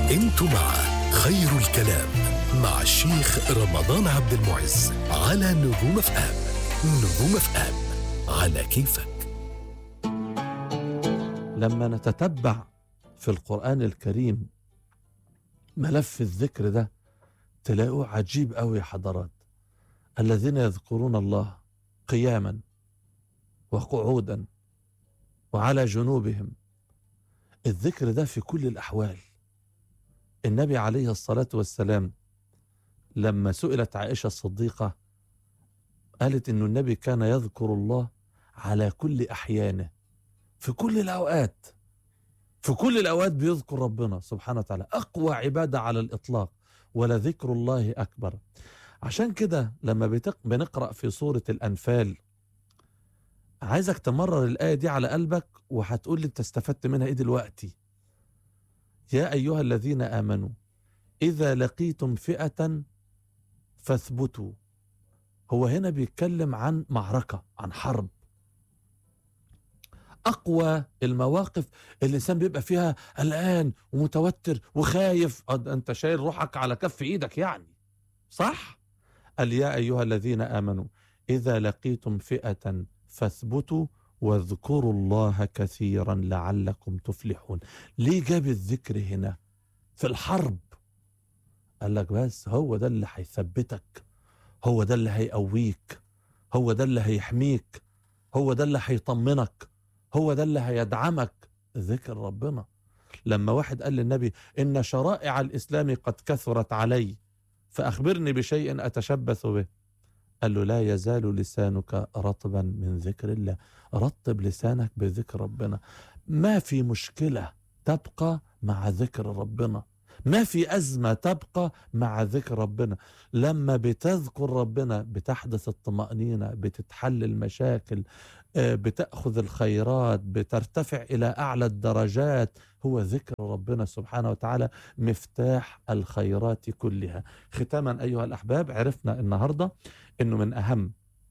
انتوا مع خير الكلام مع الشيخ رمضان عبد المعز على نجوم اف ام نجوم اف ام على كيفك لما نتتبع في القرآن الكريم ملف الذكر ده تلاقوه عجيب قوي يا حضرات الذين يذكرون الله قياما وقعودا وعلى جنوبهم الذكر ده في كل الأحوال النبي عليه الصلاة والسلام لما سئلت عائشة الصديقة قالت إنه النبي كان يذكر الله على كل أحيانه في كل الأوقات في كل الأوقات بيذكر ربنا سبحانه وتعالى أقوى عبادة على الإطلاق ولذكر الله أكبر عشان كده لما بتق... بنقرأ في سورة الأنفال عايزك تمرر الآية دي على قلبك وهتقول لي انت استفدت منها ايه دلوقتي يا أيها الذين آمنوا إذا لقيتم فئة فاثبتوا هو هنا بيتكلم عن معركة عن حرب أقوى المواقف اللي الإنسان بيبقى فيها قلقان ومتوتر وخايف أنت شايل روحك على كف إيدك يعني صح؟ قال يا أيها الذين آمنوا إذا لقيتم فئة فاثبتوا واذكروا الله كثيرا لعلكم تفلحون ليه جاب الذكر هنا في الحرب قال لك بس هو ده اللي هيثبتك هو ده اللي هيقويك هو ده اللي هيحميك هو ده اللي هيطمنك هو ده اللي هيدعمك ذكر ربنا لما واحد قال للنبي إن شرائع الإسلام قد كثرت علي فأخبرني بشيء أتشبث به قال له لا يزال لسانك رطبا من ذكر الله رطب لسانك بذكر ربنا ما في مشكلة تبقى مع ذكر ربنا ما في أزمة تبقى مع ذكر ربنا لما بتذكر ربنا بتحدث الطمأنينة بتتحل المشاكل بتأخذ الخيرات بترتفع إلى أعلى الدرجات هو ذكر ربنا سبحانه وتعالى مفتاح الخيرات كلها ختاما أيها الأحباب عرفنا النهاردة أنه من أهم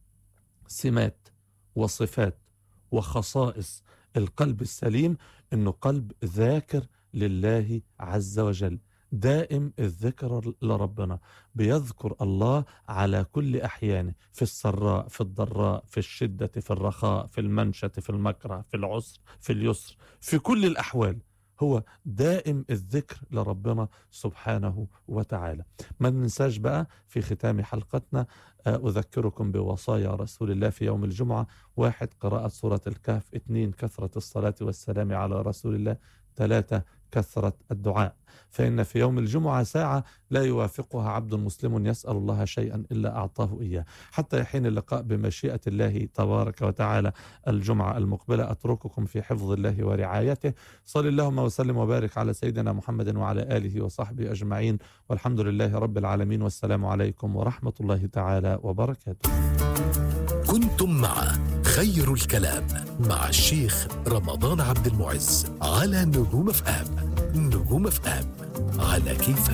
سمات وصفات وخصائص القلب السليم أنه قلب ذاكر لله عز وجل دائم الذكر لربنا بيذكر الله على كل أحيانه في السراء في الضراء في الشدة في الرخاء في المنشة في المكره في العسر في اليسر في كل الأحوال هو دائم الذكر لربنا سبحانه وتعالى ما ننساش بقى في ختام حلقتنا أذكركم بوصايا رسول الله في يوم الجمعة واحد قراءة سورة الكهف اثنين كثرة الصلاة والسلام على رسول الله ثلاثة كثرة الدعاء فإن في يوم الجمعة ساعة لا يوافقها عبد مسلم يسأل الله شيئا إلا أعطاه إياه حتى يحين اللقاء بمشيئة الله تبارك وتعالى الجمعة المقبلة أترككم في حفظ الله ورعايته صل اللهم وسلم وبارك على سيدنا محمد وعلى آله وصحبه أجمعين والحمد لله رب العالمين والسلام عليكم ورحمة الله تعالى وبركاته كنتم مع خير الكلام مع الشيخ رمضان عبد المعز على نجوم اف ام نجوم اف ام على كيفك